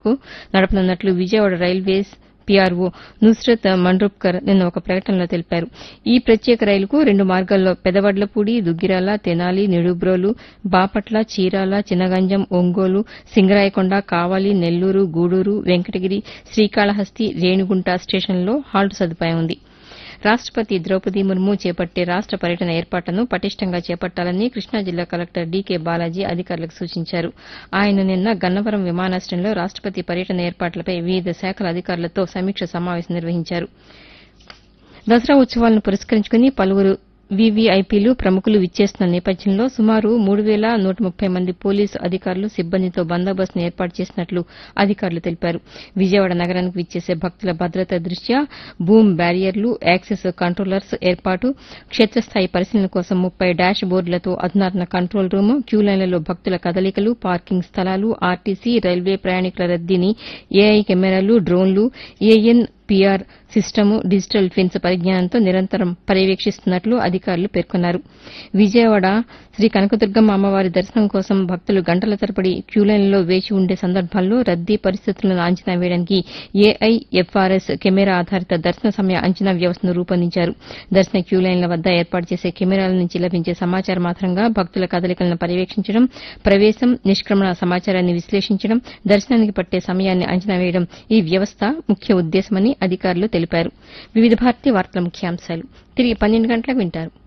కు నడపనున్నట్లు Vijayawada railways PRO Nusrat Mandrupkar నిన్న ఒక ప్రకటనలో తెలిపారు ఈ ప్రత్యేక రైలుకు రెండు మార్గాల్లో పెదవడ్లపూడి దుగ్గిరాల తెనాలి నిడుబ్రోలు బాపట్ల చీరాల చినగంజం ఒంగోలు సింగరాయకొండ కావలి నెల్లూరు గూడూరు వెంకటగిరి శ్రీకాళహస్తి రేణిగుంట స్టేషన్లలో హాల్ట్ సదుపాయం ఉంది రాష్టపతి ద్రౌపది ముర్ము చేపట్టే రాష్ట పర్యటన ఏర్పాట్లను పటిష్టంగా చేపట్టాలని కృష్ణా జిల్లా కలెక్టర్ డీకే బాలాజీ అధికారులకు సూచించారు ఆయన నిన్న గన్నవరం విమానాశయంలో రాష్టపతి పర్యటన ఏర్పాట్లపై వివిధ శాఖల అధికారులతో సమీక్ష సమావేశం నిర్వహించారు దసరా ఉత్సవాలను పురస్కరించుకుని పలువురు వీవీఐపీలు ప్రముఖులు విచ్చేస్తున్న నేపథ్యంలో సుమారు మూడు వేల నూట ముప్పై మంది పోలీసు అధికారులు సిబ్బందితో బందోబస్తును ఏర్పాటు చేసినట్లు అధికారులు తెలిపారు విజయవాడ నగరానికి విచ్చేసే భక్తుల భద్రత దృష్ట్యా బూమ్ బ్యారియర్లు యాక్సెస్ కంట్రోలర్స్ ఏర్పాటు క్షేత్రస్థాయి పరిశీలన కోసం ముప్పై డాష్ బోర్డులతో అధునాతన కంట్రోల్ రూమ్ క్యూలైన్లలో భక్తుల కదలికలు పార్కింగ్ స్థలాలు ఆర్టీసీ రైల్వే ప్రయాణికుల రద్దీని AI cameras drones AN PR system digital twins పరిజ్ఞానంతో నిరంతరం పర్యవేక్షిస్తున్నట్లు అధికారులు పేర్కొన్నారు విజయవాడ శ్రీ కనకదుర్గమ్మ అమ్మవారి దర్శనం కోసం భక్తులు గంటల తరబడి క్యూలైన్లలో వేచి ఉండే సందర్భాల్లో రద్దీ పరిస్థితులను అంచనా వేయడానికి ఏఐఎఫ్ఆర్ఎస్ కెమెరా ఆధారిత దర్శన సమయ అంచనా వ్యవస్థను రూపొందించారు దర్శన క్యూలైన్ల వద్ద ఏర్పాటు చేసే కెమెరాల నుంచి లభించే సమాచారం ఆధారంగా భక్తుల కదలికలను పర్యవేక్షించడం ప్రవేశం నిష్క్రమణ సమాచారాన్ని విశ్లేషించడం దర్శనానికి పట్టే సమయాన్ని అంచనా వేయడం ఈ వ్యవస్థ ముఖ్య ఉద్దేశమని అధికారులు తెలిపారు వివిధ భారతి వార్తల ముఖ్యాంశాలు తిరిగి పన్నెండు గంటలకు వింటారు